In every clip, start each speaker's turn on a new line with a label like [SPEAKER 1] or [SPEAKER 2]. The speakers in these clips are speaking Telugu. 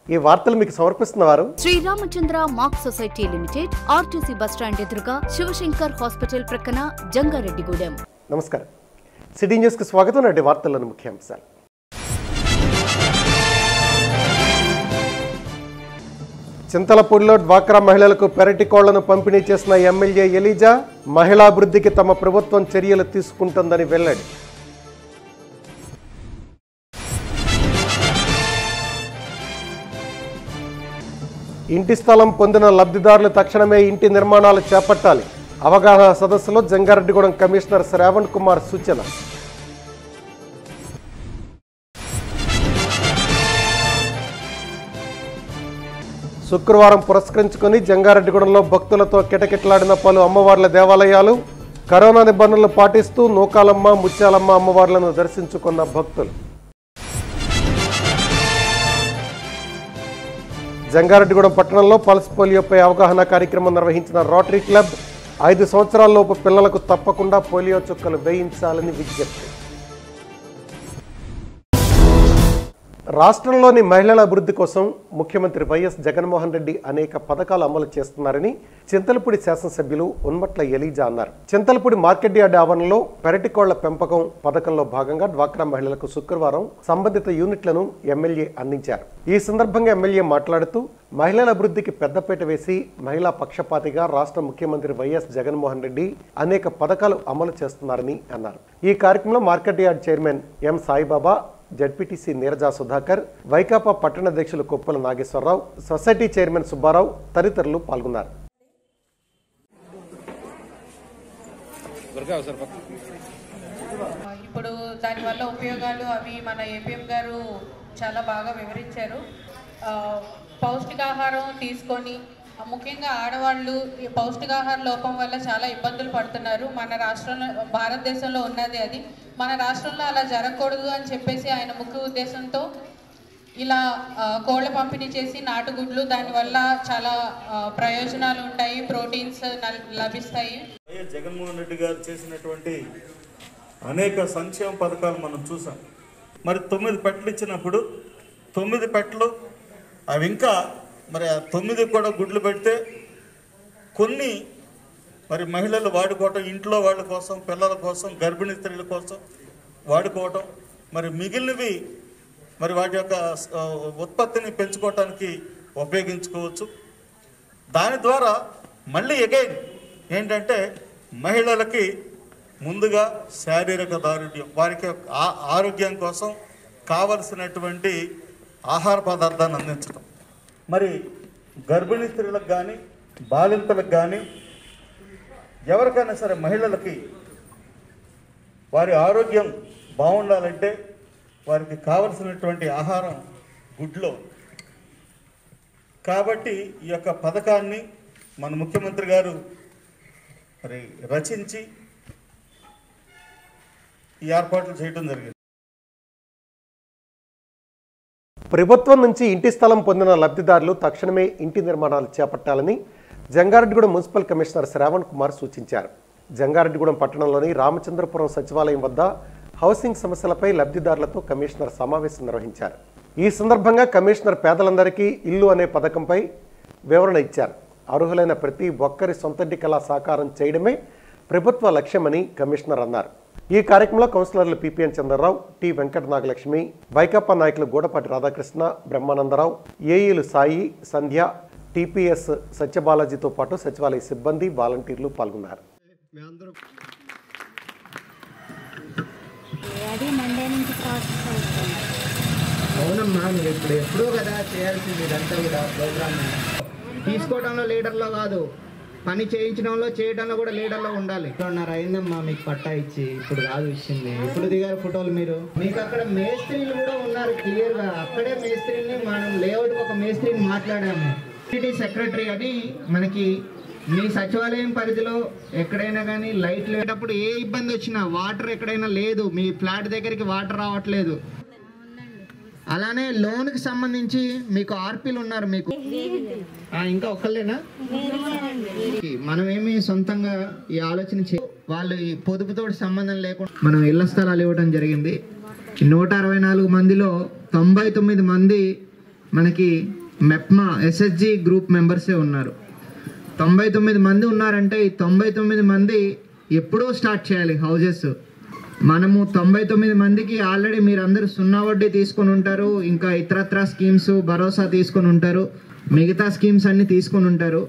[SPEAKER 1] ఈ వార్తలు మీకు సమర్పిస్తున్నవారు
[SPEAKER 2] Sriramachandra MAC society limited RTC bus stand ఎదురుగా శివశంకర్ హాస్పిటల్ ప్రక్కన జంగారెడ్డిగూడెం
[SPEAKER 1] నమస్కారం సిటీ న్యూస్కి స్వాగతం నాటి వార్తల్లోని ముఖ్యాంశాలు చింతలపూడిలో డ్వాక్రా మహిళలకు పెరటి కోళ్లను పంపిణీ చేసిన ఎమ్మెల్యే ఎలీజా మహిళాభివృద్ధికి తమ ప్రభుత్వం చర్యలు తీసుకుంటుందని వెల్లడి ఇంటి స్థలం పొందిన లబ్ధిదారులు తక్షణమే ఇంటి నిర్మాణాలు చేపట్టాలి అవగాహన సదస్సులో జంగారెడ్డిగూడెం కమిషనర్ శ్రావణ్ కుమార్ సూచన శుక్రవారం పురస్కరించుకొని జంగారెడ్డిగూడెంలో భక్తులతో కిటకిటలాడిన పలు అమ్మవార్ల దేవాలయాలు కరోనా నిబంధనలు పాటిస్తూ నూకాలమ్మ ముత్యాలమ్మ అమ్మవార్లను దర్శించుకున్న భక్తులు జంగారెడ్డిగూడెం పట్టణంలో పల్స్ పోలియోపై అవగాహన కార్యక్రమం నిర్వహించిన రోటరీ క్లబ్ ఐదు సంవత్సరాల్లోపు పిల్లలకు తప్పకుండా పోలియో చుక్కలు వేయించాలని విజ్ఞప్తి రాష్ట్రంలోని మహిళల అభివృద్ధి కోసం ముఖ్యమంత్రి వైఎస్ జగన్మోహన్ రెడ్డి అనేక పథకాలు అమలు చేస్తున్నారని చింతలపూడి శాసనసభ్యులు ఉన్మట్ల ఎలీజా అన్నారు చింతలపూడి మార్కెట్ యార్డ్ ఆవరణలో పెరటి కోళ్ల పెంపకం పథకంలో భాగంగా డ్వాక్రా మహిళలకు శుక్రవారం సంబంధిత యూనిట్లను ఎమ్మెల్యే అందించారు ఈ సందర్భంగా ఎమ్మెల్యే మాట్లాడుతూ మహిళల అభివృద్ధికి పెద్దపీట వేసి మహిళా పక్షపాతిగా రాష్ట్ర ముఖ్యమంత్రి వైఎస్ జగన్మోహన్ రెడ్డి అనేక పథకాలు అమలు చేస్తున్నారని అన్నారు ఈ కార్యక్రమంలో market yard chairman M Saibaba ZPTC Neeraja Sudhakar Vaikapa పట్టణ అధ్యక్షులు కొప్పుల నాగేశ్వరరావు సొసైటీ చైర్మన్ సుబ్బారావు తదితరులు పాల్గొన్నారు
[SPEAKER 3] ఇప్పుడు దానివల్ల ఉపయోగాలు అవి మన ఏపీఎం గారు చాలా బాగా వివరించారు ఆ, పౌష్టికాహారం తీసుకొని ఆ, ముఖ్యంగా ఆడవాళ్ళు ఈ పౌష్టికాహార లోపం వల్ల చాలా ఇబ్బందులు పడుతున్నారు మన రాష్ట్రంలో భారతదేశంలో ఉన్నది అది మన రాష్ట్రంలో అలా జరగకూడదు అని చెప్పేసి ఆయన ముఖ్య ఉద్దేశంతో ఇలా ఆ, కోళ్ళ పంపిణీ చేసి నాటుగుడ్లు దానివల్ల చాలా ఆ, ప్రయోజనాలు ఉంటాయి ప్రోటీన్స్ నల్- లభిస్తాయి
[SPEAKER 4] వైఎస్ జగన్మోహన్ రెడ్డి గారు చేసినటువంటి అనేక సంక్షేమ పథకాలు మనం చూసాం మరి తొమ్మిది పెట్టలు ఇచ్చినప్పుడు తొమ్మిది పెట్టలు అవి ఇంకా మరి ఆ తొమ్మిది కూడా గుడ్లు పెడితే కొన్ని మరి మహిళలు వాడుకోవటం ఇంట్లో వాళ్ళ కోసం పిల్లల కోసం గర్భిణీ స్త్రీల కోసం వాడుకోవటం మరి మిగిలినవి మరి వాటి యొక్క ఆ, ఉత్పత్తిని పెంచుకోవటానికి ఉపయోగించుకోవచ్చు దాని ద్వారా మళ్ళీ అగైన్ ఏంటంటే మహిళలకి ముందుగా శారీరక దారుఢ్యం వారికి ఆ- ఆరోగ్యం కోసం కావలసినటువంటి ఆహార పదార్థాన్ని అందించడం మరి గర్భిణీ స్త్రీలకు కానీ బాలింతలకు కానీ ఎవరికైనా సరే మహిళలకి వారి ఆరోగ్యం బాగుండాలంటే వారికి కావలసినటువంటి ఆహారం గుడ్లో కాబట్టి ఈ యొక్క పథకాన్ని మన ముఖ్యమంత్రి గారు మరి రచించి ఈ ఏర్పాట్లు చేయడం జరిగింది
[SPEAKER 1] ప్రభుత్వం నుంచి ఇంటి స్థలం పొందిన లబ్ధిదారులు తక్షణమే ఇంటి నిర్మాణాలు చేపట్టాలని జంగారెడ్డిగూడెం మున్సిపల్ కమిషనర్ శ్రావణ్ కుమార్ సూచించారు జంగారెడ్డిగూడెం పట్టణంలోని రామచంద్రపురం సచివాలయం వద్ద హౌసింగ్ సమస్యలపై లబ్ధిదారులతో కమిషనర్ సమావేశం నిర్వహించారు ఈ సందర్భంగా కమిషనర్ పేదలందరికీ ఇల్లు అనే పథకంపై వివరణ ఇచ్చారు అర్హులైన ప్రతి ఒక్కరి సొంతంటి కళ సాకారం చేయడమే ప్రభుత్వ లక్ష్యమని కమిషనర్ అన్నారు ఈ కార్యక్రమంలో కౌన్సిలర్లు పిపిఎన్ చంద్రరావు టి వెంకట నాగలక్ష్మి వైకాపా నాయకులు గూడపాటి రాధాకృష్ణ బ్రహ్మానందరావు ఏఈలు సాయి సంధ్య టిపిఎస్ సత్యబాలాజీతో పాటు సచివాలయ సిబ్బంది వాలంటీర్లు పాల్గొన్నారు
[SPEAKER 5] అది మండే నుంచి ప్రాసెస్ అవుతుంది
[SPEAKER 6] అవునమ్మా మీరు ఇప్పుడు ఎప్పుడో కదా చేయాల్సింది ఇదంతా కూడా ప్రోగ్రామ్ తీసుకోవడంలో లీడర్లో కాదు పని చేయించడంలో చేయడంలో కూడా లీడర్లో ఉండాలి రెండున్నర అయిందమ్మా మీకు పట్టా ఇచ్చి ఇప్పుడు కాదు ఇచ్చింది ఇప్పుడు దిగారు ఫోటోలు మీరు మీకు అక్కడ మేస్త్రీలు కూడా ఉన్నారు క్లియర్ గా అక్కడే మేస్త్రిని మనం లేఅవుట్ ఒక మేస్త్రిని మాట్లాడాము సిటీ సెక్రటరీ అని మనకి మీ సచివాలయం పరిధిలో ఎక్కడైనా కానీ లైట్ లేటప్పుడు ఏ ఇబ్బంది వచ్చినా వాటర్ ఎక్కడైనా లేదు మీ ఫ్లాట్ దగ్గరికి వాటర్ రావట్లేదు అలానే లోన్ కి సంబంధించి మీకు ఆర్పీలు ఉన్నారు మీకు ఆ, ఇంకా ఒక్కళ్ళేనా మనం ఏమి సొంతంగా ఈ ఆలోచన చే వాళ్ళు ఈ పొదుపుతో సంబంధం లేకుండా మనం ఇళ్ల స్థలాలు ఇవ్వడం జరిగింది ఈ నూట అరవై నాలుగు మందిలో తొంభై తొమ్మిది మంది మనకి మెప్మా ఎస్హెచ్జి గ్రూప్ మెంబర్సే ఉన్నారు తొంభై తొమ్మిది మంది ఉన్నారంటే ఈ తొంభై తొమ్మిది మంది ఎప్పుడో స్టార్ట్ చేయాలి హౌజెస్ మనము తొంభై తొమ్మిది మందికి ఆల్రెడీ మీరందరూ సున్నా వడ్డీ తీసుకొని ఉంటారు ఇంకా ఇతరత్ర స్కీమ్స్ భరోసా తీసుకొని ఉంటారు మిగతా స్కీమ్స్ అన్ని తీసుకొని ఉంటారు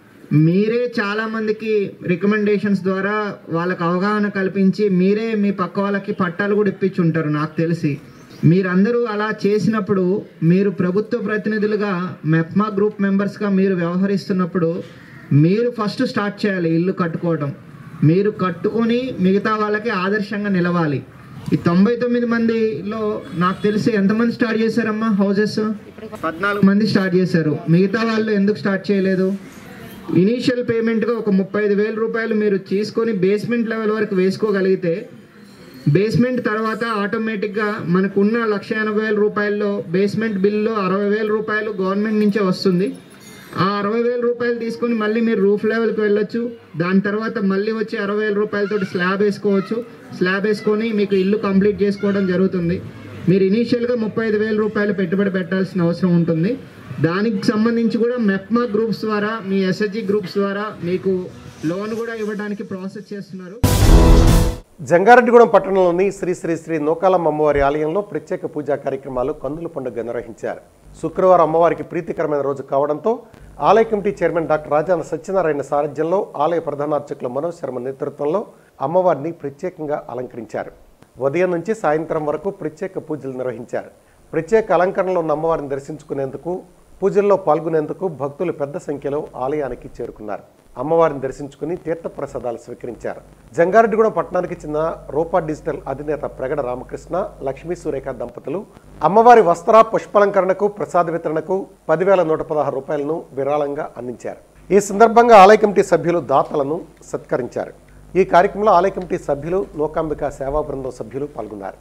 [SPEAKER 6] మీరే చాలా మందికి రికమెండేషన్స్ ద్వారా వాళ్ళకి అవగాహన కల్పించి మీరే మీ పక్క వాళ్ళకి పట్టాలు కూడా ఇప్పించి ఉంటారు నాకు తెలిసి మీరందరూ అలా చేసినప్పుడు మీరు ప్రభుత్వ ప్రతినిధులుగా మెప్మా గ్రూప్ మెంబర్స్గా మీరు వ్యవహరిస్తున్నప్పుడు మీరు ఫస్ట్ స్టార్ట్ చేయాలి ఇల్లు కట్టుకోవడం మీరు కట్టుకొని మిగతా వాళ్ళకి ఆదర్శంగా నిలవాలి ఈ తొంభై తొమ్మిది మందిలో నాకు తెలిసి ఎంతమంది స్టార్ట్ చేశారమ్మా హౌజెస్ పద్నాలుగు మంది స్టార్ట్ చేశారు మిగతా వాళ్ళు ఎందుకు స్టార్ట్ చేయలేదు ఇనీషియల్ పేమెంట్గా ఒక ముప్పై ఐదు వేల రూపాయలు మీరు తీసుకొని బేస్మెంట్ లెవెల్ వరకు వేసుకోగలిగితే బేస్మెంట్ తర్వాత ఆటోమేటిక్గా మనకున్న లక్ష ఎనభై వేల రూపాయల్లో బేస్మెంట్ బిల్లో అరవై వేల రూపాయలు గవర్నమెంట్ నుంచే వస్తుంది ఆ అరవై వేల రూపాయలు తీసుకొని మళ్ళీ మీరు రూఫ్ లెవెల్కి వెళ్ళొచ్చు దాని తర్వాత మళ్ళీ వచ్చి అరవై వేల రూపాయలతో స్లాబ్ వేసుకోవచ్చు స్లాబ్ వేసుకొని మీకు ఇల్లు కంప్లీట్ చేసుకోవడం జరుగుతుంది మీరు ఇనీషియల్గా ముప్పై ఐదు వేల రూపాయలు పెట్టుబడి పెట్టాల్సిన అవసరం ఉంటుంది దానికి సంబంధించి కూడా మెప్మా గ్రూప్స్ ద్వారా మీ ఎస్హెచ్జి గ్రూప్స్ ద్వారా మీకు లోన్ కూడా ఇవ్వడానికి ప్రాసెస్ చేస్తున్నారు
[SPEAKER 1] జంగారెడ్డిగూడెం పట్టణంలోని శ్రీ శ్రీ శ్రీ నూకాలమ్మ అమ్మవారి ఆలయంలో ప్రత్యేక పూజా కార్యక్రమాలు కందుల పండుగ నిర్వహించారు శుక్రవారం అమ్మవారికి ప్రీతికరమైన రోజు కావడంతో ఆలయ committee chairman doctor Rajana Satyanarayana సారథ్యంలో ఆలయ ప్రధానార్చకులు మనోజ్ శర్మ నేతృత్వంలో అమ్మవారిని ప్రత్యేకంగా అలంకరించారు ఉదయం నుంచి సాయంత్రం వరకు ప్రత్యేక పూజలు నిర్వహించారు ప్రత్యేక అలంకరణలో ఉన్న అమ్మవారిని దర్శించుకునేందుకు పూజల్లో పాల్గొనేందుకు భక్తులు పెద్ద సంఖ్యలో ఆలయానికి చేరుకున్నారు అమ్మవారిని దర్శించుకుని తీర్థప్రసాదాలు స్వీకరించారు జంగారెడ్డిగూడెం పట్టణానికి చెందిన రూపా డిజిటల్ అధినేత ప్రగడ రామకృష్ణ లక్ష్మీ సురేఖ దంపతులు అమ్మవారి వస్త్ర పుష్పలంకరణకు ప్రసాద వితరణకు పదివేల నూట పదహారు రూపాయలను విరాళంగా అందించారు ఈ సందర్భంగా ఆలయ కమిటీ సభ్యులు దాతలను సత్కరించారు ఈ కార్యక్రమంలో ఆలయ కమిటీ సభ్యులు నూకాంబిక సేవా బృందం సభ్యులు పాల్గొన్నారు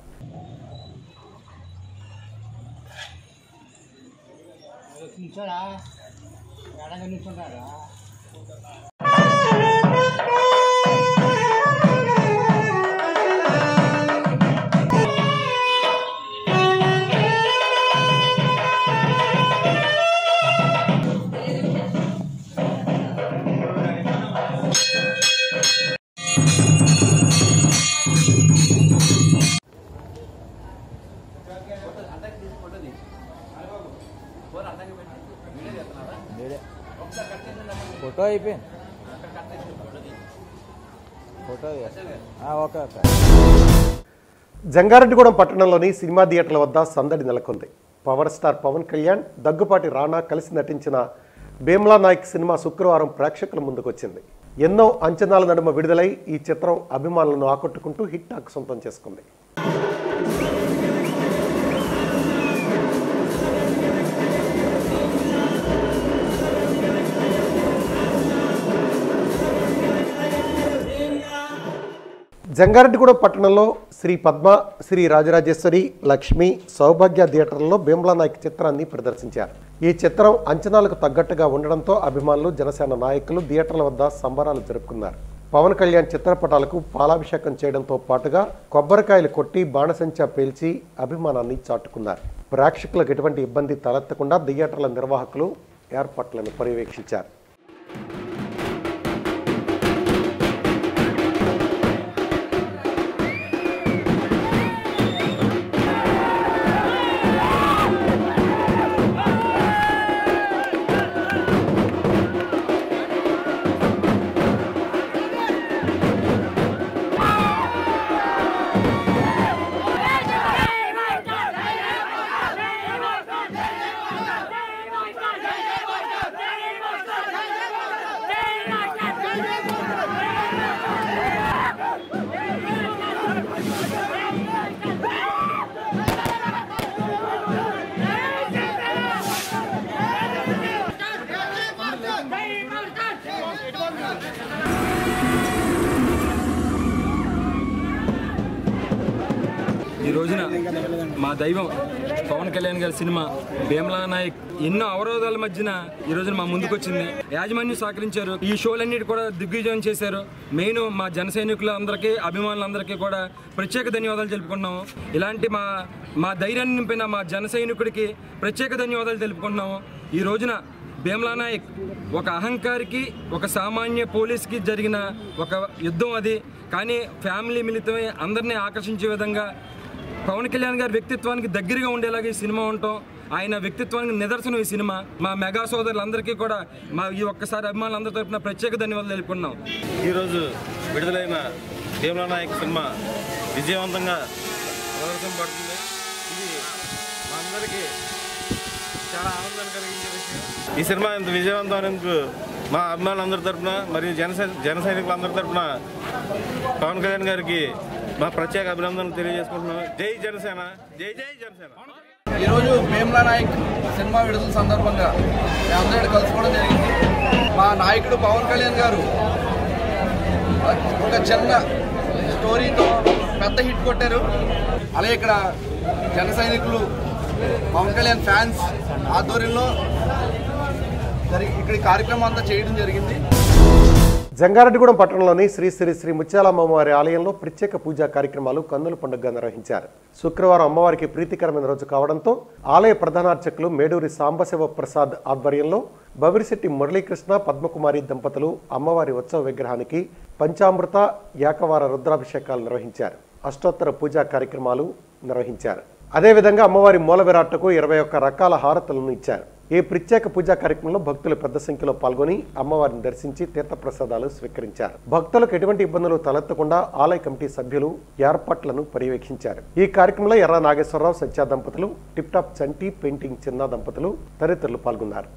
[SPEAKER 7] ఫోటో అయిపోయింది ఫోటో ఆ, ఓకే ఓకే
[SPEAKER 1] జంగారెడ్డిగూడెం పట్టణంలోని సినిమా థియేటర్ల వద్ద సందడి నెలకొంది పవర్ స్టార్ పవన్ కళ్యాణ్ దగ్గుపాటి రాణా కలిసి నటించిన భీమ్లా నాయక్ సినిమా శుక్రవారం ప్రేక్షకుల ముందుకొచ్చింది ఎన్నో అంచనాల నడుమ విడుదలై ఈ చిత్రం అభిమానులను ఆకట్టుకుంటూ హిట్ టాక్ సొంతం చేసుకుంది జంగారెడ్డిగూడెం పట్టణంలో శ్రీ పద్మ శ్రీ రాజరాజేశ్వరి లక్ష్మి సౌభాగ్య థియేటర్లలో భీమ్లా నాయక్ చిత్రాన్ని ప్రదర్శించారు ఈ చిత్రం అంచనాలకు తగ్గట్టుగా ఉండడంతో అభిమానులు జనసేన నాయకులు థియేటర్ల వద్ద సంబరాలు జరుపుకున్నారు పవన్ కళ్యాణ్ చిత్రపటాలకు పాలాభిషేకం చేయడంతో పాటుగా కొబ్బరికాయలు కొట్టి బాణసంచా పేల్చి అభిమానాన్ని చాటుకున్నారు ప్రేక్షకులకు ఎటువంటి ఇబ్బంది తలెత్తకుండా థియేటర్ల నిర్వాహకులు ఏర్పాట్లను పర్యవేక్షించారు
[SPEAKER 8] Hey, ఈ రోజున మా దైవం పవన్ కళ్యాణ్ గారి సినిమా భీమలా నాయక్ ఎన్నో అవరోధాల మధ్యన ఈ రోజున మా ముందుకు వచ్చింది యాజమాన్యం సహకరించారు ఈ షోలన్నిటి కూడా దిగ్విజయం చేశారు మెయిన్ మా జన సైనికులందరికీ అభిమానులందరికీ కూడా ప్రత్యేక ధన్యవాదాలు తెలుపుకుంటున్నాము ఇలాంటి మా మా ధైర్యాన్ని నింపిన మా జన సైనికుడికి ప్రత్యేక ధన్యవాదాలు తెలుపుకుంటున్నాము ఈ రోజున భీమ్లా నాయక్ ఒక అహంకారికి ఒక సామాన్య పోలీస్కి జరిగిన ఒక యుద్ధం అది కానీ ఫ్యామిలీ మిళితమై అందరినీ ఆకర్షించే విధంగా పవన్ కళ్యాణ్ గారి వ్యక్తిత్వానికి దగ్గరగా ఉండేలాగా ఈ సినిమా ఉండటం ఆయన వ్యక్తిత్వానికి నిదర్శనం ఈ సినిమా మా మెగా సోదరులందరికీ కూడా మా ఈ ఒక్కసారి అభిమానులందరి తరపున ప్రత్యేక ధన్యవాదాలు తెలుపుకున్నాం
[SPEAKER 9] ఈరోజు విడుదలైన భీమలా నాయక్ సినిమా విజయవంతంగా ప్రదర్శన పడుతుంది ఇది మా అందరికీ చాలా ఆనందాన్ని కలిగించే విషయం ఈ సినిమా ఇంత విజయవంతమైనందుకు మా అభిమానులందరి తరపున మరియు జన జన సైనికులందరి తరపున పవన్ కళ్యాణ్ గారికి మా ప్రత్యేక అభినందనలు తెలియజేసుకుంటున్నాం జై జనసేన జై జై జనసేన
[SPEAKER 10] ఈరోజు భీమ్లా నాయక్ సినిమా విడుదల సందర్భంగా మేమందరూ ఇక్కడ కలుసుకోవడం జరిగింది మా నాయకుడు పవన్ కళ్యాణ్ గారు ఒక చిన్న స్టోరీతో పెద్ద హిట్ కొట్టారు అలాగే ఇక్కడ జన సైనికులు పవన్ కళ్యాణ్ ఫ్యాన్స్ ఆధ్వర్యంలో జరిగి ఇక్కడ ఈ కార్యక్రమం అంతా చేయడం జరిగింది
[SPEAKER 1] జంగారెడ్డిగూడెం పట్టణంలోని శ్రీ శ్రీ శ్రీ ముత్యాలమ్మ అమ్మవారి ఆలయంలో ప్రత్యేక పూజా కార్యక్రమాలు కన్నుల పండుగగా నిర్వహించారు శుక్రవారం అమ్మవారికి ప్రీతికరమైన రోజు కావడంతో ఆలయ ప్రధానార్చకులు మేడూరి సాంబశివ ప్రసాద్ ఆధ్వర్యంలో బవిరిశెట్టి మురళీకృష్ణ పద్మకుమారి దంపతులు అమ్మవారి ఉత్సవ విగ్రహానికి పంచామృత ఏకవార రుద్రాభిషేకాలు నిర్వహించారు అష్టోత్తర పూజా కార్యక్రమాలు నిర్వహించారు అదేవిధంగా అమ్మవారి మూల విరాట్కు ఇరవై ఒక్క రకాల హారతులను ఇచ్చారు ఈ ప్రత్యేక పూజా కార్యక్రమంలో భక్తులు పెద్ద సంఖ్యలో పాల్గొని అమ్మవారిని దర్శించి తీర్థప్రసాదాలు స్వీకరించారు భక్తులకు ఎటువంటి ఇబ్బందులు తలెత్తకుండా ఆలయ కమిటీ సభ్యులు ఏర్పాట్లను పర్యవేక్షించారు ఈ కార్యక్రమంలో ఎర్ర నాగేశ్వరరావు సత్య దంపతులు టిప్ టాప్ చంటి పెయింటింగ్ చిన్న దంపతులు తదితరులు పాల్గొన్నారు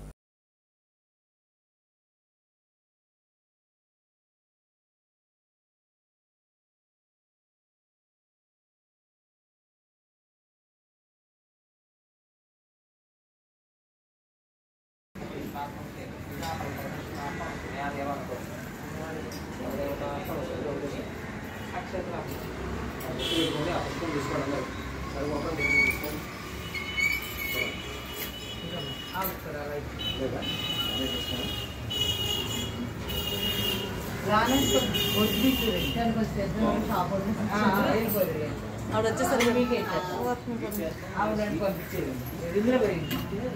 [SPEAKER 11] ఆవిడ వచ్చేసరికి మీకే ఆవిడ పంపించేది ఇందులో పోయింది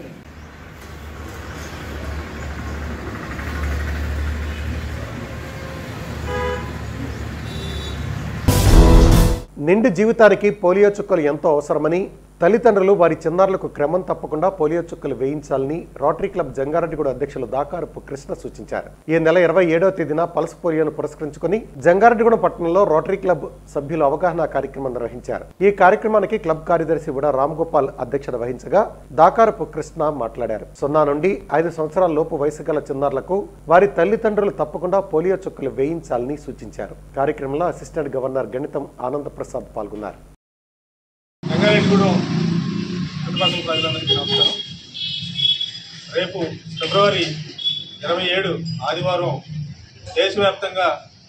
[SPEAKER 1] నిండు జీవితానికి పోలియో చుక్కలు ఎంతో అవసరమని తల్లిదండ్రులు వారి చిన్నారులకు క్రమం తప్పకుండా పోలియో చుక్కలు వేయించాలని రోటరీ క్లబ్ జంగారెడ్డిగూడ అధ్యక్షులు దాకారపు కృష్ణ సూచించారు ఈ నెల ఇరవై ఏడవ తేదీన పల్స్ పోలియోను పురస్కరించుకుని జంగారెడ్డిగూడ పట్టణంలో రోటరీ క్లబ్ సభ్యులు అవగాహన కార్యక్రమం నిర్వహించారు ఈ కార్యక్రమానికి క్లబ్ కార్యదర్శి ఉడా రామ్గోపాల్ అధ్యక్షత వహించగా దాకారపు కృష్ణ మాట్లాడారు సున్నా నుండి ఐదు సంవత్సరాల లోపు వయసు గల చిన్నారులకు వారి తల్లిదండ్రులు తప్పకుండా పోలియో చుక్కలు వేయించాలని సూచించారు కార్యక్రమంలో అసిస్టెంట్ గవర్నర్ గణితం ఆనంద ప్రసాద్ పాల్గొన్నారు
[SPEAKER 4] రంగారెడ్డిగూడెం చుట్టుపక్కల ప్రజలందరికీ నమస్కారం రేపు ఫిబ్రవరి ఇరవై ఏడు ఆదివారం దేశవ్యాప్తంగా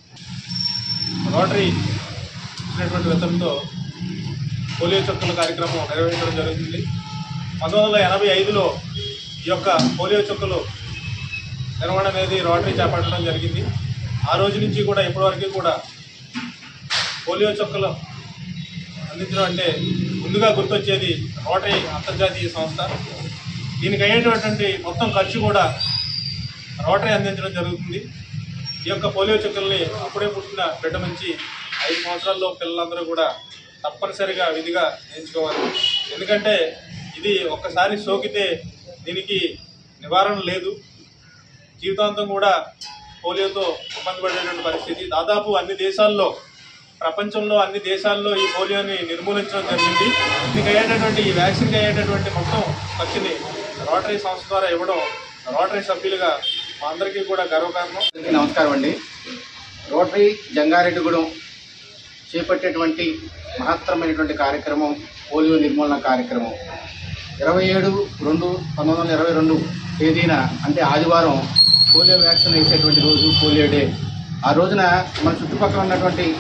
[SPEAKER 4] రోటరీ ఇచ్చినటువంటి వెతంతో పోలియో చుక్కల కార్యక్రమం నిర్వహించడం జరుగుతుంది పంతొమ్మిది వందల ఎనభై ఐదులో ఈ యొక్క పోలియో చుక్కలు నిర్వహణ అనేది రోటరీ చేపట్టడం జరిగింది ఆ రోజు నుంచి కూడా ఇప్పటివరకు కూడా పోలియో చుక్కలు అందించడం అంటే ముందుగా గుర్తొచ్చేది రోటరీ అంతర్జాతీయ సంస్థ దీనికి అయ్యేటటువంటి మొత్తం ఖర్చు కూడా రోటరీ అందించడం జరుగుతుంది ఈ యొక్క పోలియో చుక్కల్ని అప్పుడే పుట్టిన బిడ్డ నుంచి ఐదు సంవత్సరాల్లో పిల్లలందరూ కూడా తప్పనిసరిగా విధిగా నేర్చుకోవాలి ఎందుకంటే ఇది ఒక్కసారి సోకితే దీనికి నివారణ లేదు జీవితాంతం కూడా పోలియోతో ఇబ్బంది పడేటువంటి పరిస్థితి దాదాపు అన్ని దేశాల్లో ప్రపంచంలో అన్ని దేశాల్లో ఈ పోలియోని నిర్మూలించడం జరిగింది దీనికి అయ్యేటటువంటి ఈ వ్యాక్సిన్కి అయ్యేటటువంటి మొత్తం ఖర్చుని రోటరీ సంస్థ ద్వారా ఇవ్వడం రోటరీ సభ్యులుగా మా అందరికీ కూడా గర్వకారణం
[SPEAKER 12] అందరికీ నమస్కారం అండి రోటరీ జంగారెడ్డిగూడెం చేపట్టేటువంటి మహత్తరమైనటువంటి కార్యక్రమం పోలియో నిర్మూలన కార్యక్రమం ఇరవై ఏడు రెండు పంతొమ్మిది వందల ఇరవై రెండు తేదీన అంటే ఆదివారం పోలియో వ్యాక్సిన్ వేసేటువంటి రోజు పోలియో డే ఆ రోజున మన చుట్టుపక్కల ఉన్నటువంటి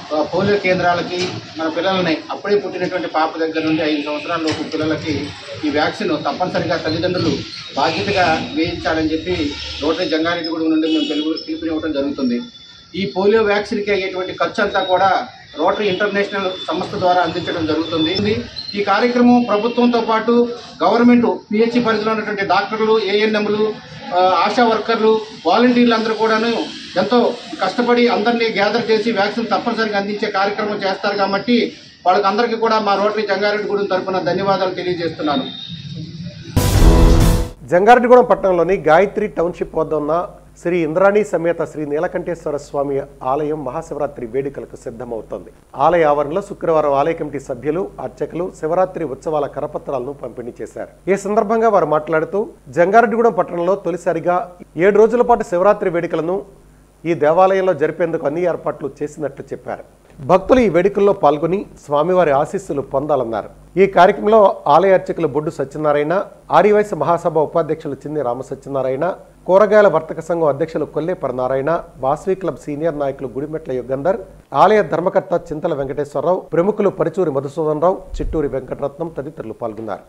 [SPEAKER 12] ఆ, పోలియో కేంద్రాలకి మన పిల్లల్ని అప్పుడే పుట్టినటువంటి పాప దగ్గర నుండి ఐదు సంవత్సరాల లోపు పిల్లలకి ఈ వ్యాక్సిన్ తప్పనిసరిగా తల్లిదండ్రులు బాధ్యతగా వేయించాలని చెప్పి రోటరీ జంగారెడ్డిగూడెం నుండి మేము పిలుపు పిలుపునివ్వడం జరుగుతుంది ఈ పోలియో వ్యాక్సిన్కి అయ్యేటువంటి ఖర్చు అంతా కూడా రోటరీ ఇంటర్నేషనల్ సంస్థ ద్వారా అందించడం జరుగుతుంది ఈ కార్యక్రమం ప్రభుత్వంతో పాటు గవర్నమెంట్ పిహెచ్సి పరిధిలో ఉన్నటువంటి డాక్టర్లు ఏఎన్ఎంలు ఆశా వర్కర్లు వాలంటీర్లు అందరూ కూడాను ఎంతో కష్టపడి అందరినీ గ్యాదర్ చేసి వ్యాక్సిన్ తప్పనిసరిగా అందించే కార్యక్రమం చేస్తారు కాబట్టి వాళ్ళకందరికీ కూడా మా రోటరీ జంగారెడ్డిగూడెం తరఫున ధన్యవాదాలు తెలియజేస్తున్నాను
[SPEAKER 1] జంగారెడ్డిగూడెం పట్టణంలోని గాయత్రి టౌన్షిప్ వద్ద ఉన్న శ్రీ ఇంద్రాణి సమేత శ్రీ నీలకంఠేశ్వర స్వామి ఆలయం మహాశివరాత్రి వేడుకలకు సిద్ధమవుతోంది ఆలయ ఆవరణలో శుక్రవారం ఆలయ కమిటీ సభ్యులు అర్చకులు శివరాత్రి ఉత్సవాల కరపత్రాలను పంపిణీ చేశారు ఈ సందర్భంగా వారు మాట్లాడుతూ జంగారెడ్డిగూడెం పట్టణంలో తొలిసారిగా ఏడు రోజుల పాటు శివరాత్రి వేడుకలను ఈ దేవాలయంలో జరిపేందుకు అన్ని ఏర్పాట్లు చేసినట్లు చెప్పారు భక్తులు ఈ వేడుకల్లో పాల్గొని స్వామివారి ఆశీస్సులు పొందాలన్నారు ఈ కార్యక్రమంలో ఆలయ అర్చకులు బొడ్డు సత్యనారాయణ ఆర్యవైశ్య మహాసభ ఉపాధ్యక్షులు చిన్ని రామసత్యనారాయణ కూరగాయల వర్తక సంఘం అధ్యక్షులు కొల్లేపర నారాయణ వాసవి క్లబ్ సీనియర్ నాయకులు గుడిమెట్ల యుగంధర్ ఆలయ ధర్మకర్త చింతల వెంకటేశ్వరరావు ప్రముఖులు పరుచూరి మధుసూదన్ రావు చిట్టూరి వెంకటరత్నం తదితరులు పాల్గొన్నారు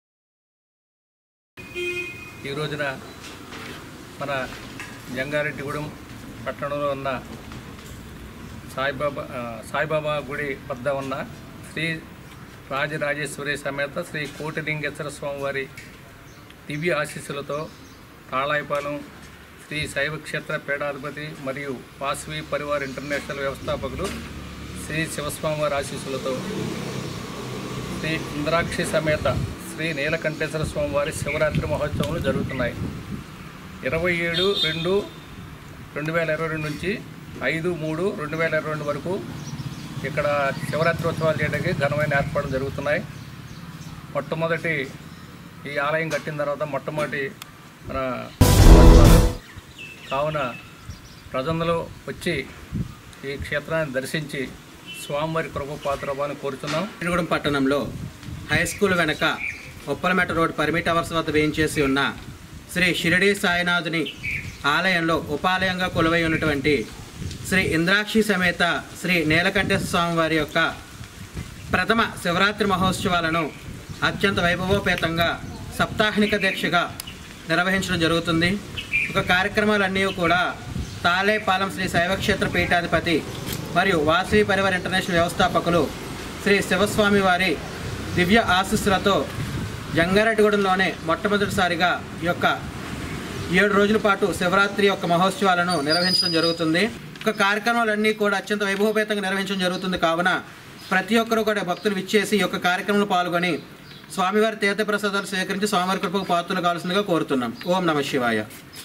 [SPEAKER 13] ఈ రోజున మన జంగారెడ్డిగూడెం పట్టణంలో ఉన్న సాయిబాబా ఆ, సాయిబాబా గుడి వద్ద ఉన్న శ్రీ రాజరాజేశ్వరి సమేత శ్రీ కోటిలింగేశ్వర స్వామివారి దివ్య ఆశీస్సులతో తాళాయిపాలెం శ్రీ శైవ క్షేత్ర పీఠాధిపతి మరియు వాసవి పరివార్ ఇంటర్నేషనల్ వ్యవస్థాపకులు శ్రీ శివస్వామివారి ఆశీస్సులతో శ్రీ ఇంద్రాక్షి సమేత శ్రీ నీలకంఠేశ్వర స్వామివారి శివరాత్రి మహోత్సవాలు జరుగుతున్నాయి ఇరవై ఏడు రెండు రెండు వేల ఇరవై రెండు నుంచి ఐదు మూడు రెండు వేల ఇరవై రెండు వరకు ఇక్కడ శివరాత్రి ఉత్సవాలు చేయడానికి ఘనమైన ఏర్పాట్లు జరుగుతున్నాయి మొట్టమొదటి ఈ ఆలయం కట్టిన తర్వాత మొట్టమొదటి మన ఉత్సవాలు కావున ప్రజలు వచ్చి ఈ క్షేత్రాన్ని దర్శించి స్వామివారి కృప పాత్రవాన్ని కోరుతున్నాం
[SPEAKER 14] శ్రీగూడెం పట్టణంలో హై స్కూల్ వెనక ఉప్పలమెట రోడ్ పర్మిట్ అవర్స్ వద్ద వేయించేసి ఉన్న శ్రీ షిరిడి సాయినాథుని ఆలయంలో ఉపాలయంగా కొలువై ఉన్నటువంటి శ్రీ ఇంద్రాక్షి సమేత శ్రీ నీలకంఠేశ్వర స్వామి వారి యొక్క ప్రథమ శివరాత్రి మహోత్సవాలను అత్యంత వైభవోపేతంగా సప్తాహనిక దీక్షగా నిర్వహించడం జరుగుతుంది ఒక కార్యక్రమాలన్నీ కూడా తాలేపాలెం శ్రీ శైవక్షేత్ర పీఠాధిపతి మరియు వాసవి పరివార్ ఇంటర్నేషనల్ వ్యవస్థాపకులు శ్రీ శివస్వామి వారి దివ్య ఆశీస్సులతో జంగారెడ్డిగూడెంలోనే మొట్టమొదటిసారిగా ఈ యొక్క ఏడు రోజుల పాటు శివరాత్రి యొక్క మహోత్సవాలను నిర్వహించడం జరుగుతుంది ఒక కార్యక్రమాలన్నీ కూడా అత్యంత వైభవపేతంగా నిర్వహించడం జరుగుతుంది కావున ప్రతి ఒక్కరూ కూడా భక్తులు విచ్చేసి ఈ యొక్క కార్యక్రమంలో పాల్గొని స్వామివారి తీర్థప్రసాదాలు స్వీకరించి స్వామివారి కృపకు పాత్రలు కావాల్సిందిగా కోరుతున్నాం ఓం నమ శివాయ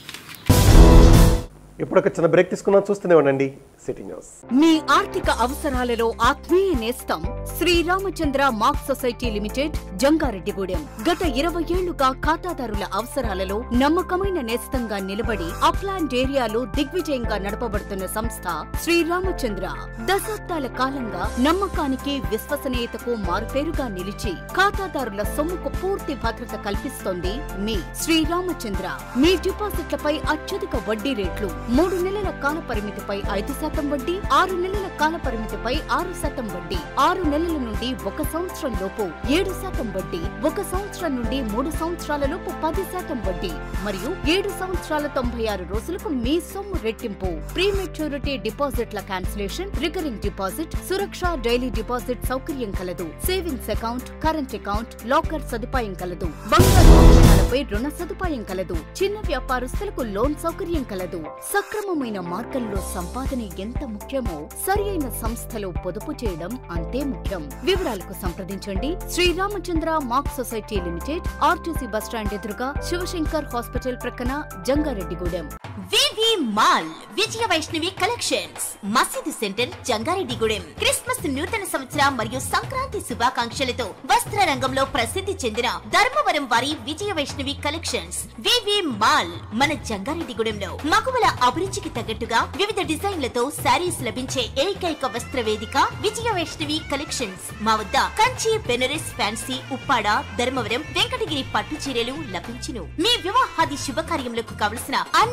[SPEAKER 1] ఇప్పుడు ఒక చిన్న బ్రేక్ తీసుకున్నాం చూస్తూనే ఉండండి సిటీ న్యూస్
[SPEAKER 2] మీ ఆర్థిక అవసరాలలో ఆత్మీయ నేస్తం Sriramachandra mark society limited Jangareddygudem గత ఇరవై ఏళ్లుగా ఖాతాదారుల అవసరాలలో నమ్మకమైన నేస్తంగా నిలబడి అప్లాండ్ ఏరియాలో దిగ్విజయంగా నడపబడుతున్న సంస్థ శ్రీరామచంద్ర దశాబ్దాల కాలంగా నమ్మకానికి విశ్వసనీయతకు మారుపేరుగా నిలిచి ఖాతాదారుల సొమ్ముకు పూర్తి భద్రత కల్పిస్తోంది మీ శ్రీరామచంద్ర మీ డిపాజిట్లపై అత్యధిక వడ్డీ రేట్లు మూడు నెలల కాల పరిమితిపై ఐదు శాతం వడ్డీ ఆరు నెలల కాల పరిమితిపై ఆరు శాతం వడ్డీ ఆరు నెలల నుండి ఒక సంవత్సరం లోపు ఏడు శాతం వడ్డీ ఒక సంవత్సరం నుండి మూడు సంవత్సరాల లోపు పది శాతం వడ్డీ మరియు ఏడు సంవత్సరాల తొంభై ఆరు రోజులకు మీ సొమ్ము రెట్టింపు ప్రీ మెచ్యూరిటీ డిపాజిట్ల క్యాన్సిలేషన్ రికరింగ్ డిపాజిట్ సురక్ష డైలీ డిపాజిట్ సౌకర్యం కలదు savings account current account locker సదుపాయం కలదు బంగారు ఆభరణాలపై రుణ సదుపాయం కలదు చిన్న వ్యాపారస్తులకు లోన్ సౌకర్యం కలదు సక్రమమైన మార్గంలో సంపాదన ఎంత ముఖ్యమో సరి అయిన సంస్థలో పొదుపు చేయడం అంతే ముఖ్యం వివరాలకు సంప్రదించండి Sriramachandra mark society limited RTC bus stand ఎదురుగా శివశంకర్ హాస్పిటల్ ప్రక్కన Jangareddygudem
[SPEAKER 15] VV mall Vijaya Vaishnavi collections మసీదు సెంటర్ జంగారెడ్డిగూడెం క్రిస్మస్ నూతన సంవత్సర మరియు సంక్రాంతి శుభాకాంక్షలతో వస్త్ర రంగంలో ప్రసిద్ధి చెందిన ధర్మవరం వారి Vijaya Vaishnavi collections VV mall మన జంగారెడ్డిగూడెంలో మగువల అభిరుచికి తగ్గట్టుగా వివిధ డిజైన్లతో శారీస్ లభించే ఏకైక వస్త్ర వేదిక విజయ వైష్ణవి కలెక్షన్స్ మా వద్ద కంచి బెనరస్ ఫ్యాన్సీ ఉప్పాడ ధర్మవరం వెంకటగిరి పట్టు చీరలు లభించును మీ వివాహాది శుభకార్యములకు కావలసిన అన్ని రకాల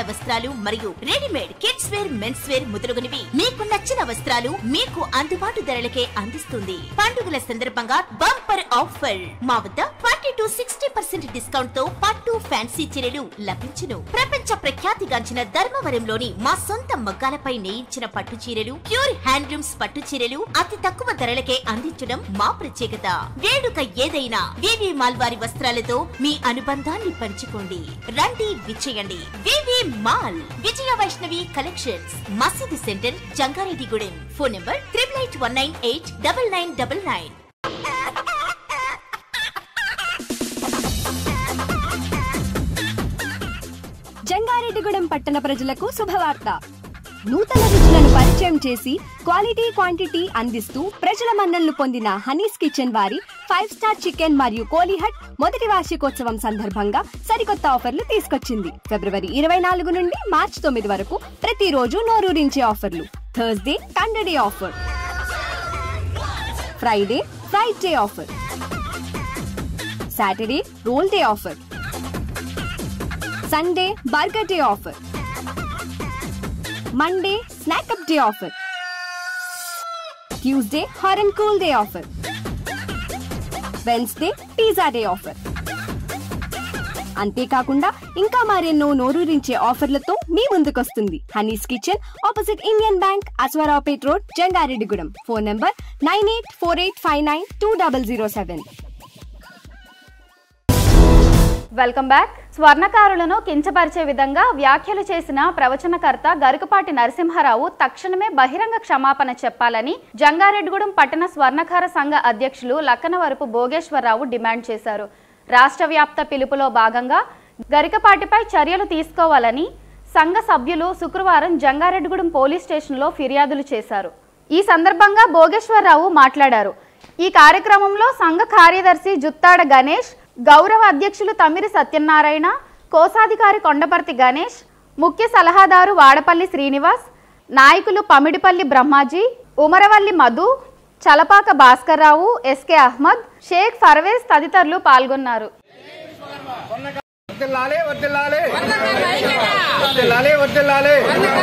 [SPEAKER 15] వస్త్రాలు మరియు readymade kids wear men's wear మొదలగునవి మీకు నచ్చిన వస్త్రాలు మీకు అందుబాటు ధరలకే అందిస్తుంది పండుగల సందర్భంగా బంపర్ ఆఫర్ మా వద్ద twenty to sixty percent discount తో పట్టు ఫ్యాన్సీ చీరలు లభించును ప్రపంచ ప్రఖ్యాతిగాంచిన ధర్మవరంలోని మా సొంత మగ్గాలపై నేయించిన పట్టు చీరలు ప్యూర్ హ్యాండ్లూమ్స్ పట్టు చీరలు అతి తక్కువ ధరలకే అందించడం మా ప్రత్యేకత వేడుక ఏదైనా వివి మాల్ వారి వస్త్రాలతో మీ అనుబంధాన్ని పంచుకోండి రండి విచ్చేయండి VV mall Vijaya Vaishnavi collections మసీదు centre Jangareddygudem phone number triple eight one nine eight double nine double nine
[SPEAKER 16] Jangareddygudem పట్టణ ప్రజలకు శుభవార్త నూతన రుచులను పరిచయం చేసి క్వాలిటీ క్వాంటిటీ అందిస్తూ ప్రజల మన్ననలు పొందిన హనీస్ కిచెన్ వారి ఫైవ్ స్టార్ చికెన్ మరియు కోలి హట్ మొదటి వార్షికోత్సవం సందర్భంగా సరికొత్త ఆఫర్లు తీసుకొచ్చి ఫిబ్రవరి ఇరవై నాలుగు నుండి మార్చి తొమ్మిది వరకు ప్రతిరోజు నోరూరించే ఆఫర్లు Thursday day offer Friday fried day offer Saturday roll day offer Sunday burger day offer Monday snack up day offer Tuesday hot and cool day offer Wednesday pizza day offer అంతేకాకుండా ఇంకా మరెన్నో నోరూరించే ఆఫర్లతో మీ ముందుకొస్తుంది Honey's kitchen opposite Indian bank Aswaraopet road Jangareddygudem phone number nine eight four eight five nine two double zero seven
[SPEAKER 17] welcome back స్వర్ణకారులను కించపరిచే విధంగా వ్యాఖ్యలు చేసిన ప్రవచనకర్త గరుకపాటి నరసింహారావు తక్షణమే బహిరంగ క్షమాపణ చెప్పాలని జంగారెడ్డిగూడెం పట్టణ స్వర్ణకార సంఘ అధ్యక్షులు లక్కనవరపు భోగేశ్వరరావు డిమాండ్ చేశారు రాష్ట్ర వ్యాప్త పిలుపులో భాగంగా గరికపాటిపై చర్యలు తీసుకోవాలని సంఘ సభ్యులు శుక్రవారం జంగారెడ్డిగూడెం పోలీస్ స్టేషన్లో ఫిర్యాదులు చేశారు ఈ సందర్భంగా భోగేశ్వరరావు మాట్లాడారు ఈ కార్యక్రమంలో సంఘ కార్యదర్శి జుత్తాడ గణేష్ గౌరవ అధ్యక్షులు తమిరి సత్యనారాయణ కోశాధికారి కొండపర్తి గణేష్ ముఖ్య సలహాదారు వాడపల్లి శ్రీనివాస్ నాయకులు పమిడిపల్లి బ్రహ్మాజీ ఉమరవల్లి మధు చలపాక భాస్కర్రావు ఎస్కే అహ్మద్ షేక్ ఫర్వేజ్ తదితరులు పాల్గొన్నారు
[SPEAKER 10] వర్దిల్లాలి వర్దిల్లాలి వర్దిల్లాలి వర్దిల్లాలి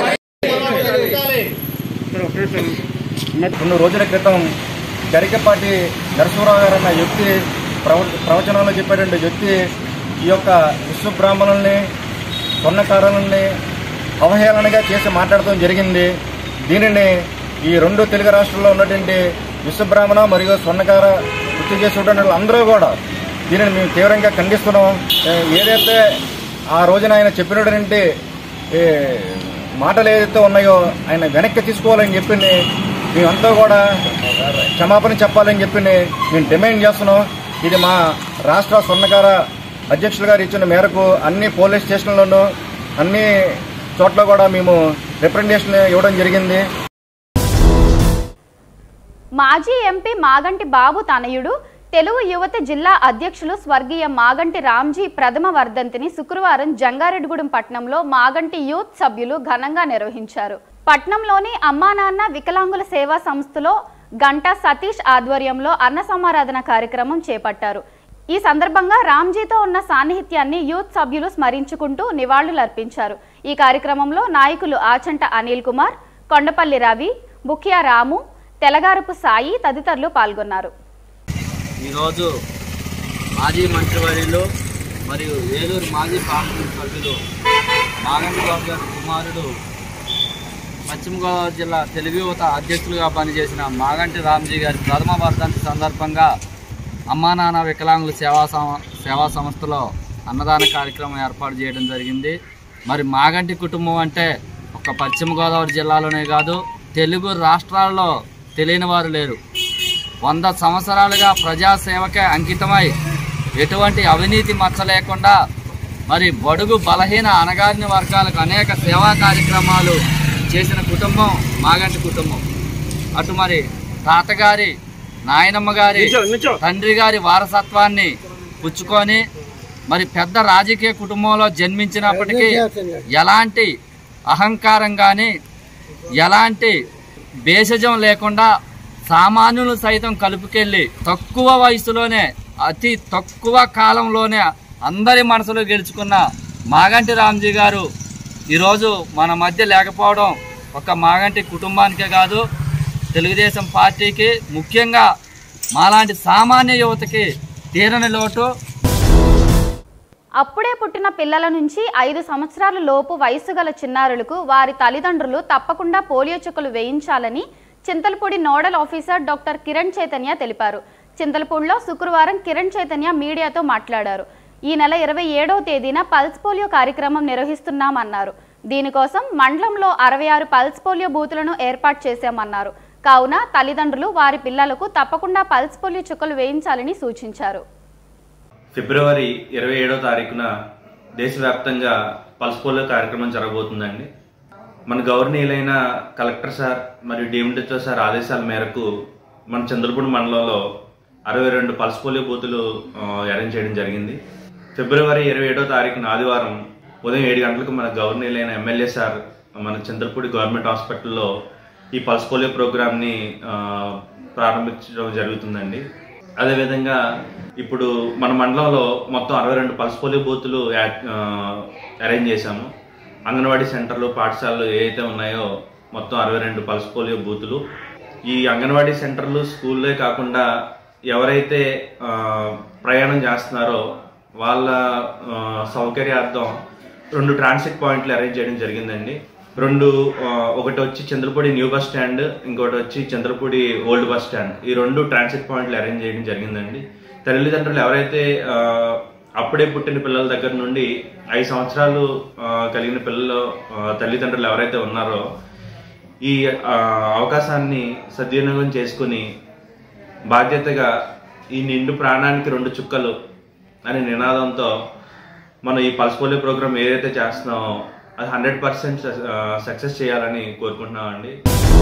[SPEAKER 18] కొన్ని రోజుల క్రితం గరికపాటి నరసింహరావు గారు అన్న వ్యక్తి ప్రవ ప్రవచనంలో చెప్పేటువంటి వ్యక్తి ఈ యొక్క విశ్వబ్రాహ్మణుల్ని స్వర్ణకారులని అవహేళనగా చేసి మాట్లాడటం జరిగింది దీనిని ఈ రెండు తెలుగు రాష్ట్రాల్లో ఉన్నటువంటి విశ్వబ్రాహ్మణ మరియు స్వర్ణకార వృత్తి చేసేటువంటి అందరూ కూడా దీనిని మేము తీవ్రంగా ఖండిస్తున్నాం ఏ- ఏదైతే ఆ రోజున ఆయన చెప్పినటువంటి ఏ, మాటలు ఏదైతే ఉన్నాయో ఆయన వెనక్కి తీసుకోవాలని చెప్పి మేమంతా కూడా క్షమాపణ చెప్పాలని చెప్పి మేము డిమాండ్ చేస్తున్నాం ఇది మా రాష్ట్ర స్వర్ణకార అధ్యక్షులు గారు ఇచ్చిన మేరకు అన్ని పోలీస్ స్టేషన్లోనూ అన్ని చోట్ల కూడా మేము రిప్రజెంటేషన్ ఇవ్వడం జరిగింది
[SPEAKER 17] మాజీ ఎంపీ మాగంటి బాబు తనయుడు తెలుగు యువత జిల్లా అధ్యక్షులు స్వర్గీయ మాగంటి రామ్జీ ప్రథమ వర్ధంతిని శుక్రవారం జంగారెడ్డిగూడెం పట్టణంలో మాగంటి యూత్ సభ్యులు ఘనంగా నిర్వహించారు పట్నంలోని అమ్మా నాన్న వికలాంగుల సేవా సంస్థలో గంటా సతీష్ ఆధ్వర్యంలో అన్న సమారాధన కార్యక్రమం చేపట్టారు ఈ సందర్భంగా రామ్జీతో ఉన్న సాన్నిహిత్యాన్ని యూత్ సభ్యులు స్మరించుకుంటూ నివాళులర్పించారు ఈ కార్యక్రమంలో నాయకులు ఆచంట అనిల్ కుమార్ కొండపల్లి రవి బుఖ్యా రాము తెలగారపు సాయి తదితరులు పాల్గొన్నారు
[SPEAKER 19] ఈరోజు మాజీ మంత్రివర్యులు మరియు ఏలూరు మాజీ పార్లమెంట్ సభ్యులు నాగంటి బాబు గారి కుమారుడు పశ్చిమ గోదావరి జిల్లా తెలుగు యువత అధ్యక్షులుగా పనిచేసిన మాగంటి రామ్జీ గారి ప్రథమ వర్ధంతి సందర్భంగా అమ్మా నాన్న వికలాంగుల సేవా సం- సేవా సంస్థలో అన్నదాన కార్యక్రమం ఏర్పాటు చేయడం జరిగింది మరి మాగంటి కుటుంబం అంటే ఒక పశ్చిమ గోదావరి జిల్లాలోనే కాదు తెలుగు రాష్ట్రాల్లో తెలియని వారు లేరు వంద సంవత్సరాలుగా ప్రజాసేవకే అంకితమై ఎటువంటి అవినీతి మచ్చ లేకుండా మరి బడుగు బలహీన అణగారిన వర్గాలకు అనేక సేవా కార్యక్రమాలు చేసిన కుటుంబం మాగంటి కుటుంబం అటు మరి తాతగారి నాయనమ్మ గారి తండ్రి గారి వారసత్వాన్ని పుచ్చుకొని మరి పెద్ద రాజకీయ కుటుంబంలో జన్మించినప్పటికీ ఎలాంటి అహంకారం కానీ ఎలాంటి భేషజం లేకుండా సామాన్యులు సైతం కలుపుకెళ్ళి తక్కువ వయసులోనే అతి తక్కువ కాలంలోనే అందరి మనసులో గెలుచుకున్న మాగంటి రామ్జీ గారు ఈరోజు మన మధ్య లేకపోవడం ఒక మాగంటి కుటుంబానికే కాదు తెలుగుదేశం పార్టీకి ముఖ్యంగా మాలాంటి సామాన్య యువతకి తీరని లోటు
[SPEAKER 17] అప్పుడే పుట్టిన పిల్లల నుంచి ఐదు సంవత్సరాల లోపు వయసు గల చిన్నారులకు వారి తల్లిదండ్రులు తప్పకుండా పోలియో చుక్కలు వేయించాలని Chintalapudi nodal officer doctor Kiran Chaitanya తెలిపారు చింతలపూడిలో శుక్రవారం కిరణ్ చైతన్య మీడియాతో మాట్లాడారు ఈ నెల ఇరవై ఏడవ తేదీన పల్స్ పోలియో కార్యక్రమం నిర్వహిస్తున్నామన్నారు దీనికోసం మండలంలో అరవై ఆరు పల్స్ పోలియో బూతులను ఏర్పాటు చేశామన్నారు కావున తల్లిదండ్రులు వారి పిల్లలకు తప్పకుండా పల్స్ పోలియో చుక్కలు వేయించాలని సూచించారు
[SPEAKER 20] ఫిబ్రవరి ఇరవై ఏడో తారీఖున దేశవ్యాప్తంగా పల్స్ పోలియో కార్యక్రమం జరగబోతుందండి మన గవర్నీయులైన కలెక్టర్ సార్ మరియు డిఎండితో సార్ ఆదేశాల మేరకు మన చంద్రపూడి మండలంలో అరవై రెండు పల్స్ పోలియో బూతులు ఆ, అరేంజ్ చేయడం జరిగింది ఫిబ్రవరి ఇరవై ఏడో తారీఖున ఆదివారం ఉదయం ఏడు గంటలకు మన గవర్నీయులైన ఎమ్మెల్యే సార్ మన చంద్రపూడి గవర్నమెంట్ హాస్పిటల్లో ఈ పల్స్ పోలియో ప్రోగ్రామ్ని ఆ, ప్రారంభించడం జరుగుతుందండి అదేవిధంగా ఇప్పుడు మన మండలంలో మొత్తం అరవై రెండు పల్స్ పోలియో బూతులు యా- ఆ, అరేంజ్ చేశాము అంగన్వాడీ సెంటర్లు పాఠశాలలు ఏవైతే ఉన్నాయో మొత్తం అరవై రెండు పల్స్ పోలియో బూతులు ఈ అంగన్వాడీ సెంటర్లు స్కూల్లే కాకుండా ఎవరైతే ఆ, ప్రయాణం చేస్తున్నారో వాళ్ళ ఆ, సౌకర్యార్థం రెండు ట్రాన్సిట్ పాయింట్లు అరేంజ్ చేయడం జరిగిందండి రెండు ఆ, ఒకటి వచ్చి చంద్రపూడి న్యూ బస్ స్టాండ్ ఇంకోటి వచ్చి చంద్రపూడి ఓల్డ్ బస్ స్టాండ్ ఈ రెండు ట్రాన్సిట్ పాయింట్లు అరేంజ్ చేయడం జరిగిందండి తల్లిదండ్రులు ఎవరైతే ఆ, అప్పుడే పుట్టిన పిల్లల దగ్గర నుండి ఐదు సంవత్సరాలు ఆ, కలిగిన పిల్లలు ఆ, తల్లిదండ్రులు ఎవరైతే ఉన్నారో ఈ ఆ, అవకాశాన్ని సద్వినియోగం చేసుకుని బాధ్యతగా ఈ నిండు ప్రాణానికి రెండు చుక్కలు అనే నినాదంతో మనం ఈ పల్స్ పోలియో ప్రోగ్రామ్ ఏదైతే చేస్తున్నామో అది హండ్రెడ్ పర్సెంట్ సక్సెస్ చేయాలని కోరుకుంటున్నామండి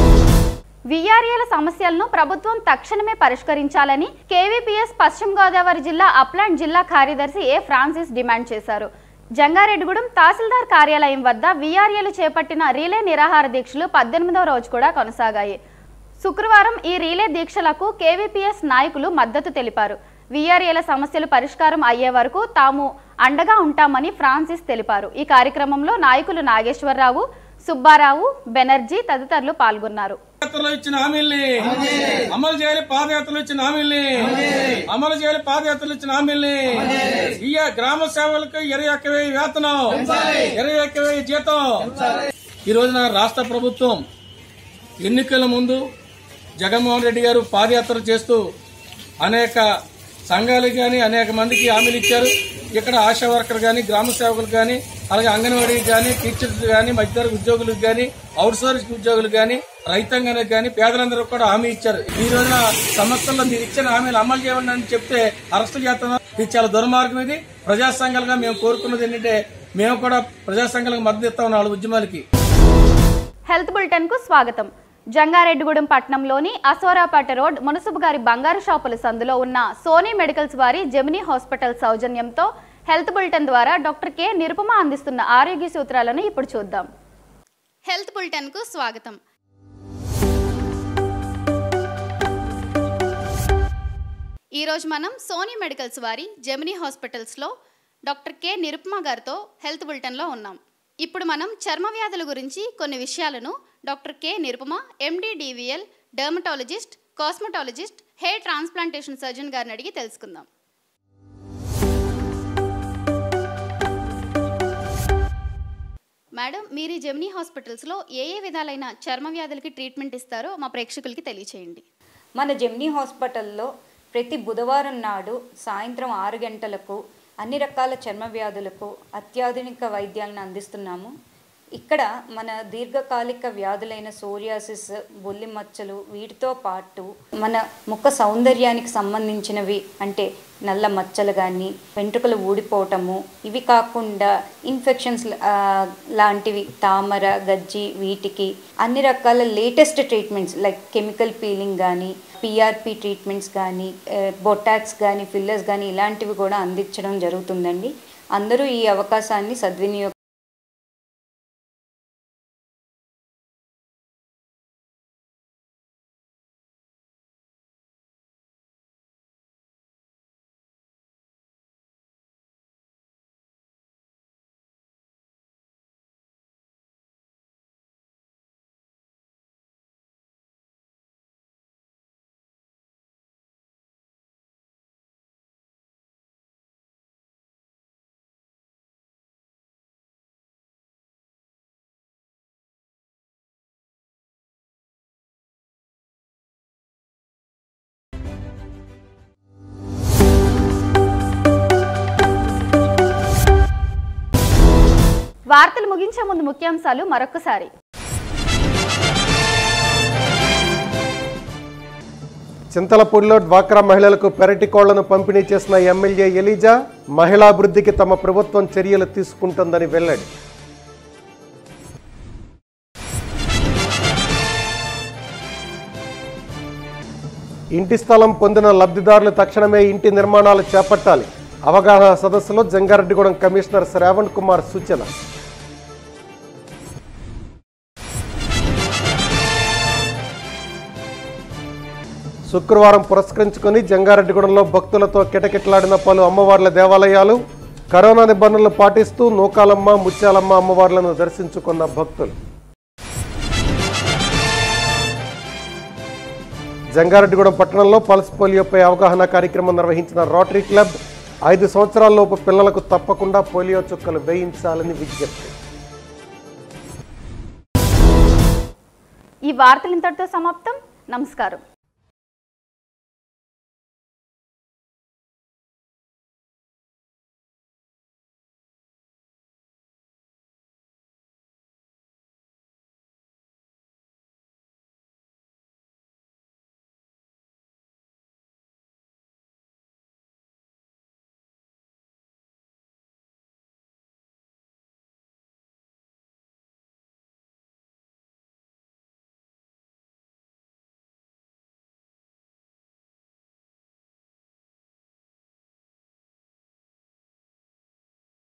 [SPEAKER 17] విఆర్ఏల సమస్యలను ప్రభుత్వం తక్షణమే పరిష్కరించాలని కేవీపీఎస్ పశ్చిమ గోదావరి జిల్లా అప్లాండ్ జిల్లా కార్యదర్శి ఏ ఫ్రాన్సిస్ డిమాండ్ చేశారు జంగారెడ్డిగూడెం తహసీల్దార్ కార్యాలయం వద్ద విఆర్ఏలు చేపట్టిన రీలే నిరాహార దీక్షలు పద్దెనిమిదవ రోజు కూడా కొనసాగాయి శుక్రవారం ఈ రీలే దీక్షలకు కేవీపీఎస్ నాయకులు మద్దతు తెలిపారు విఆర్ఏల సమస్యలు పరిష్కారం అయ్యే వరకు తాము అండగా ఉంటామని ఫ్రాన్సిస్ తెలిపారు ఈ కార్యక్రమంలో నాయకులు నాగేశ్వరరావు సుబ్బారావు బెనర్జీ తదితరులు పాల్గొన్నారు
[SPEAKER 21] పాదయాత్రలో ఇచ్చిన హామీల్ని అమలు చేయాలి పాదయాత్రలు ఇచ్చిన హామీల్ని అమలు చేయాలి పాదయాత్రలు ఇచ్చిన హామీల్ని ఈ గ్రామ సేవలకు ఇరవై ఒక్క వెయ్యి వేతనం ఇరవై ఒక్క వెయ్యి జీతం ఈ రోజున రాష్ట్ర ప్రభుత్వం ఎన్నికల ముందు జగన్మోహన్ రెడ్డి గారు పాదయాత్ర చేస్తూ అనేక సంఘాలకు కానీ అనేక మందికి హామీలు ఇచ్చారు ఇక్కడ ఆశా వర్కర్ కానీ గ్రామ సేవకులు కానీ అలాగే అంగన్వాడీకి కానీ టీచర్స్ కానీ మధ్యతరగతి ఉద్యోగులకు కానీ అవుట్ సోర్స్ ఉద్యోగులు కానీ రైతాంగానికి కానీ పేదలందరూ కూడా హామీ ఇచ్చారు ఈ రోజున సంస్థల్లో మీరు ఇచ్చిన హామీలు అమలు చేయండి అని చెప్తే అరెస్ట్ చేస్తున్నారు ఇది చాలా దుర్మార్గం ఇది ప్రజా సంఘాలుగా మేము కోరుకున్నది ఏంటంటే మేము కూడా ప్రజా సంఘాలకు మద్దతు ఇస్తాం నాలుగు ఉద్యమాలకి
[SPEAKER 17] హెల్త్ బులెటిన్ కు స్వాగతం జంగారెడ్డిగూడెం పట్టణంలోని అసోరాపేట రోడ్ మునసుబు గారి బంగారు షాపుల సందులో ఉన్న సోనీ మెడికల్స్ వారి జెమినీ హాస్పిటల్ సౌజన్యంతో హెల్త్ బులెటిన్ ద్వారా డాక్టర్ కె నిరుపమ అందిస్తున్న ఆరోగ్య సూత్రాలను ఇప్పుడు చూద్దాం హెల్త్ బులెటిన్ కు స్వాగతం ఈరోజు మనం సోనీ మెడికల్స్ వారి జెమినీ హాస్పిటల్స్లో డాక్టర్ కె నిరుపమ గారితో హెల్త్ బులెటిన్లో ఉన్నాం ఇప్పుడు మనం చర్మ వ్యాధుల గురించి కొన్ని విషయాలను doctor K Nirupama MD DVL dermatologist cosmetologist hair transplantation surgeon గారిని అడిగి తెలుసుకుందాం మేడం మీరు ఈ జెమినీ హాస్పిటల్స్లో ఏ ఏ విధాలైన చర్మ వ్యాధులకి ట్రీట్మెంట్ ఇస్తారో మా ప్రేక్షకులకి తెలియచేయండి
[SPEAKER 22] మన జెమ్నీ హాస్పిటల్లో ప్రతి బుధవారం నాడు సాయంత్రం ఆరు గంటలకు అన్ని రకాల చర్మ వ్యాధులకు అత్యాధునిక వైద్యాలను అందిస్తున్నాము ఇక్కడ మన దీర్ఘకాలిక వ్యాధులైన సోరియాసిస్ బొల్లి మచ్చలు వీటితో పాటు మన ముఖ సౌందర్యానికి సంబంధించినవి అంటే నల్ల మచ్చలు కానీ వెంట్రుకలు ఊడిపోవటము ఇవి కాకుండా ఇన్ఫెక్షన్స్ ఆ, లాంటివి తామర గజ్జి వీటికి అన్ని రకాల latest treatments like chemical peeling కానీ పిఆర్పి ట్రీట్మెంట్స్ కానీ బొటాక్స్ కానీ ఫిల్లర్స్ కానీ ఇలాంటివి కూడా అందించడం జరుగుతుందండి అందరూ ఈ అవకాశాన్ని సద్వినియోగం
[SPEAKER 17] వార్తలు ముగించే ముందు ముఖ్యాంశాలు మరొకసారి
[SPEAKER 1] చింతలపూడిలో డ్వాక్రా మహిళలకు పెరటి కోళ్లను పంపిణీ చేసిన ఎమ్మెల్యే ఎలీజా మహిళాభివృద్ధికి తమ ప్రభుత్వం చర్యలు తీసుకుంటుందని వెల్లడి ఇంటి స్థలం పొందిన లబ్ధిదారులు తక్షణమే ఇంటి నిర్మాణాలు చేపట్టాలి అవగాహన సదస్సులో జంగారెడ్డిగూడెం కమిషనర్ శ్రావణ్ కుమార్ సూచన శుక్రవారం పురస్కరించుకొని జంగారెడ్డిగూడెంలో భక్తులతో కిటకిటలాడిన పలు అమ్మవార్ల దేవాలయాలు కరోనా నిబంధనలు పాటిస్తూ నూకాలమ్మ ముత్యాలమ్మ అమ్మవార్లను దర్శించుకున్న భక్తులు జంగారెడ్డిగూడెం పట్టణంలో పల్స్ పోలియోపై అవగాహన కార్యక్రమం నిర్వహించిన రోటరీ క్లబ్ ఐదు సంవత్సరాలలోపు పిల్లలకు తప్పకుండా పోలియో చుక్కలు వేయించాలని విజ్ఞప్తి
[SPEAKER 17] ఈ వార్తలు ఇంతటితో సమాప్తం నమస్కారం